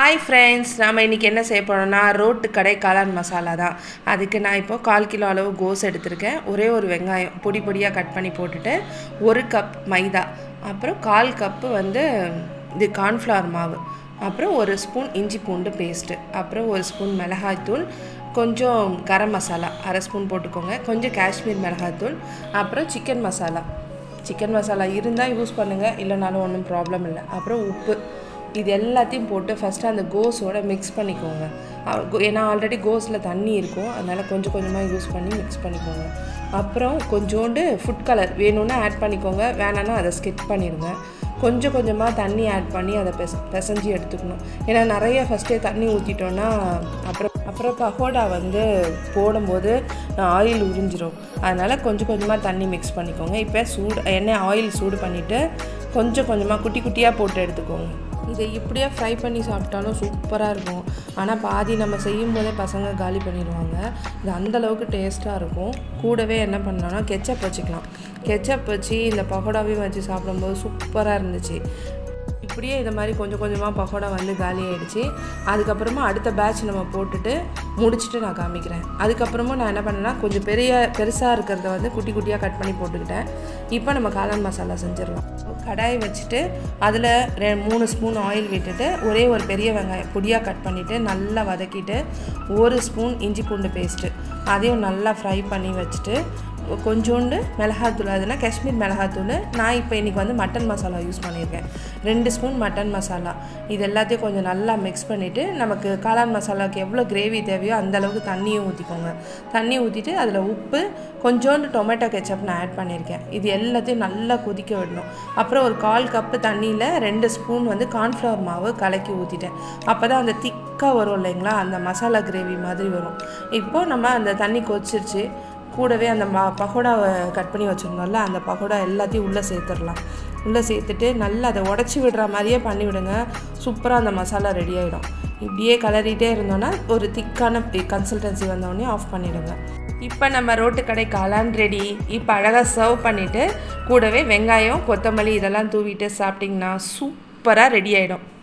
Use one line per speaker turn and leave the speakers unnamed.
hi friends நாம் இன்றைக்கி என்ன செய்ய போகிறோம்னா ரோட்டு கடை காளான் மசாலா தான் அதுக்கு நான் இப்போ கால் கிலோ அளவு கோஸ் எடுத்திருக்கேன் ஒரே ஒரு வெங்காயம் பொடி பொடியாக கட் பண்ணி போட்டுட்டு ஒரு கப் மைதா அப்புறம் கால் கப்பு வந்து இது கார்ன்ஃப்ளவர் மாவு அப்புறம் ஒரு ஸ்பூன் இஞ்சி பூண்டு பேஸ்ட்டு அப்புறம் ஒரு ஸ்பூன் மிளகாய்த்தூள் கொஞ்சம் கரம் மசாலா அரை ஸ்பூன் போட்டுக்கோங்க கொஞ்சம் காஷ்மீர் மிளகாய்த்தூள் அப்புறம் சிக்கன் மசாலா சிக்கன் மசாலா இருந்தால் யூஸ் பண்ணுங்கள் இல்லைனாலும் ஒன்றும் ப்ராப்ளம் இல்லை அப்புறம் உப்பு இது எல்லாத்தையும் போட்டு ஃபஸ்ட்டு அந்த கோஸோட மிக்ஸ் பண்ணிக்கோங்க அ- கோ- ஏன்னா ஆல்ரெடி கோஸில் தண்ணி இருக்கும் அதனால் கொஞ்சம் கொஞ்சமாக யூஸ் பண்ணி மிக்ஸ் பண்ணிக்கோங்க அப்புறம் கொஞ்சோண்டு ஃபுட் கலர் வேணும்னா ஆட் பண்ணிக்கோங்க வேணான்னா அதை ஸ்கிப் பண்ணிடுங்க கொஞ்சம் கொஞ்சமாக தண்ணி ஆட் பண்ணி அதை பெச பிசைஞ்சு எடுத்துக்கணும் ஏன்னா நிறைய ஃபஸ்ட்டே தண்ணி ஊற்றிட்டோன்னா அப்புறம் அப்புறம் பகோடா வந்து போடும்போது ஆயில் உறிஞ்சிரும் அதனால் கொஞ்சம் கொஞ்சமாக தண்ணி மிக்ஸ் பண்ணிக்கோங்க இப்போ சூடு எண்ணெய் ஆயில் சூடு பண்ணிவிட்டு கொஞ்சம் கொஞ்சமாக குட்டி குட்டியாக போட்டு எடுத்துக்கோங்க இதை இப்படியே ஃப்ரை பண்ணி சாப்பிட்டாலும் சூப்பராக இருக்கும் ஆனால் பாதி நம்ம செய்யும் போதே பசங்க காலி பண்ணிடுவாங்க இது அந்த அளவுக்கு டேஸ்ட்டாக இருக்கும் கூடவே என்ன பண்ணலாம்னா கெச்சப் வச்சுக்கலாம் கெச்சப் வச்சு இந்த பகோடாவையும் வச்சு சாப்பிடும்போது சூப்பராக இருந்துச்சு இப்படியே இதை மாதிரி கொஞ்சம் கொஞ்சமாக பக்கோடா வந்து காலி ஆயிடுச்சு அதுக்கப்புறமா அடுத்த பேட்ச் நம்ம போட்டுட்டு முடிச்சுட்டு நான் காமிக்கிறேன் அதுக்கப்புறமா நான் என்ன பண்ணேன்னா கொஞ்சம் பெரிய பெருசாக இருக்கிறத வந்து குட்டி குட்டியாக கட் பண்ணி போட்டுக்கிட்டேன் இப்போ நம்ம காளான் மசாலா செஞ்சிடலாம் கடாய் வச்சுட்டு அதில் ரெ மூணு ஸ்பூன் ஆயில் விட்டுட்டு ஒரே ஒரு பெரிய வெங்காயம் பொடியாக கட் பண்ணிவிட்டு நல்லா வதக்கிட்டு ஒரு ஸ்பூன் இஞ்சி பூண்டு பேஸ்ட்டு அதையும் நல்லா ஃப்ரை பண்ணி வச்சுட்டு கொஞ்சோண்டு மிளகாத்தூள் அதுனா காஷ்மீர் மிளகாத்தூள் நான் இப்போ இன்றைக்கி வந்து மட்டன் மசாலா யூஸ் பண்ணியிருக்கேன் ரெண்டு ஸ்பூன் மட்டன் மசாலா இது எல்லாத்தையும் கொஞ்சம் நல்லா மிக்ஸ் பண்ணிவிட்டு நமக்கு காளான் மசாலாவுக்கு எவ்வளோ கிரேவி தேவையோ அந்த அளவுக்கு தண்ணியும் ஊற்றிக்கோங்க தண்ணி ஊற்றிட்டு அதில் உப்பு கொஞ்சோண்டு டொமேட்டோ கெச்சப் நான் ஆட் பண்ணியிருக்கேன் இது எல்லாத்தையும் நல்லா கொதிக்க விடணும் அப்புறம் ஒரு கால் கப்பு தண்ணியில் ரெண்டு ஸ்பூன் வந்து கார்ன்ஃப்ளவர் மாவு கலக்கி ஊற்றிட்டேன் அப்போ தான் அந்த திக்காக வரும் இல்லைங்களா அந்த மசாலா கிரேவி மாதிரி வரும் இப்போ நம்ம அந்த தண்ணி கொதிச்சிருச்சு கூடவே அந்த ம பகோடாவை கட் பண்ணி வச்சுருந்தோம்ல அந்த பகோடா எல்லாத்தையும் உள்ளே சேர்த்துடலாம் உள்ளே சேர்த்துட்டு நல்லா அதை உடச்சி விடுற மாதிரியே பண்ணி விடுங்க சூப்பராக அந்த மசாலா ரெடி ஆகிடும் இப்படியே கலரிட்டே இருந்தோன்னா ஒரு திக்கான கன்சிஸ்டன்சி வந்தோடனே ஆஃப் பண்ணிவிடுங்க இப்போ நம்ம ரோட்டு கடை காளான் ரெடி இப்போ அழகாக சர்வ் பண்ணிவிட்டு கூடவே வெங்காயம் கொத்தமல்லி இதெல்லாம் தூவிட்டு சாப்பிட்டிங்கன்னா சூப்பராக ரெடி ஆகிடும்